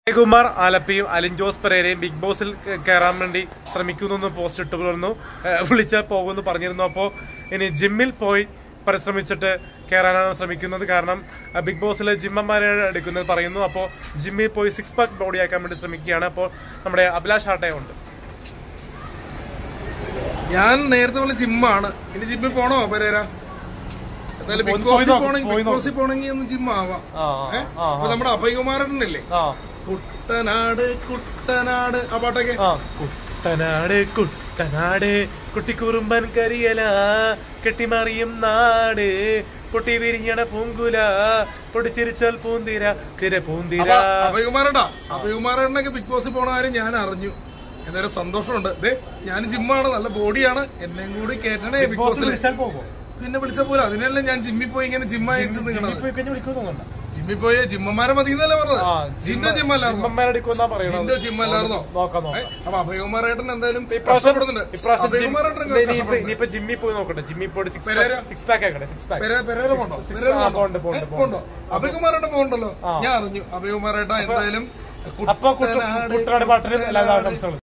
കുമാർ ആലപ്പിയും അലിൻ ജോസ് പെരേരയും ബിഗ് ബോസിൽ കയറാൻ വേണ്ടി ശ്രമിക്കുന്നു എന്ന് പോസ്റ്റ് ഇട്ട് പറഞ്ഞു വിളിച്ചാൽ പോകുമെന്ന് പറഞ്ഞിരുന്നു അപ്പോൾ ഇനി ജിമ്മിൽ പോയി പരിശ്രമിച്ചിട്ട് കയറാനാണ് ശ്രമിക്കുന്നത് കാരണം അഹ് ബിഗ് ബോസിലെ ജിമ്മന്മാരെ എടുക്കുന്നത് പറയുന്നു അപ്പോൾ ജിമ്മിൽ പോയി സിക്സ് പാക്ക് ബോഡി ആക്കാൻ വേണ്ടി ശ്രമിക്കുകയാണ് അപ്പോൾ നമ്മുടെ അഭിലാഷ് ആട്ടയുണ്ട് ഞാൻ നേരത്തെ പോലെ ജിമ്മാണ് ഇനി ജിമ്മിൽ പോണോ പെരേര എന്നാലും ബിഗ് പോയി ബോസിൽ നോക്ക്, പോണെങ്കിൽ പോയി ബിഗ് ബോസിൽ പോണെങ്കിൽ ഒന്ന് ജിം ആവാം ആ, ഏ? ആ, അപ്പൊ നമ്മുടെ അഭയകുമാരനില്ലേ ആ കുട്ടനാട് കുട്ടനാട് ആ പാട്ടൊക്കെ ആ കുട്ടനാട് കുട്ടനാട് കുട്ടിക്കുറുമ്പൻ കരിയല കെട്ടിമറിയും നാട് പൊട്ടി വിരിഞ്ഞണ പൂങ്കുല പൊട്ടിച്ചിരിച്ചാൽ പൂന്തിര തിര പൂന്തിര അഭയകുമാരണ്ടാ അഭയകുമാരനൊക്കെ ബിഗ് ബോസിൽ പോണ കാര്യം ഞാൻ അറിഞ്ഞു എന്തായാലും സന്തോഷമുണ്ട് ദേ ഞാൻ ജിമ്മാണ് നല്ല ബോഡിയാണ് എന്നെയും കൂടി കേറ്റണേ ബിഗ് ബോസിൽ വിളിച്ചാൽ പോകുമോ പിന്നെ വിളിച്ച പോലെ അതിനല്ലേ ഞാൻ ജിമ്മിൽ പോയി ഇങ്ങനെ ജിമ്മായിട്ട് നിൽക്കണത് പോയി കഴിഞ്ഞ് വിളിക്കുന്നുണ്ടോ ജിമ്മിൽ പോയ ജിമ്മന്മാരെ മതി എന്നല്ലേ പറഞ്ഞത് ആ, ജിന്റെ ജിമ്മല്ലായിരുന്നോ ജിമ്മന്മാരെടുക്കുമെന്നാ പറയണത് ജിന്റെ ജിമ്മല്ലായിരുന്നോ നോക്കാം നോക്കാം അപ്പൊ അഭയകുമാരേട്ടൻ എന്തായാലും ഇപ്രാവശ്യം കഷ്ടപ്പെടുന്നുണ്ട് ഇപ്രാവശ്യം ജിം- അഭയകുമാരേട്ടൻ ഇനി ഇനിയിപ്പോ കഷ്ടപ്പെടുന്നുണ്ട്. ഇനിയിപ്പോ ജിമ്മിൽ പോയി നോക്കട്ടെ ജിമ്മിൽ പോയിട്ട് സിക്സ് പെരേര? സിക്സ് പാക്ക് ആക്കട്ടെ സിക്സ് പാക്ക് പെരേ- പെരേര പോണ്ടോ? six- പെരേര ആ, പോണ്ടോ? പോണ്ട്, പോണ്ട്, ഏ, പോണ്ടോ? അഭയകുമാരേട്ടൻ പോകണ്ടല്ലോ ഞാൻ അറിഞ്ഞു അഭയകുമാരേട്ടൻ എന്തായാലും അപ്പൊ കുട്ടനാട് പാട്ടിന് എല്ലാ ആശംസകളും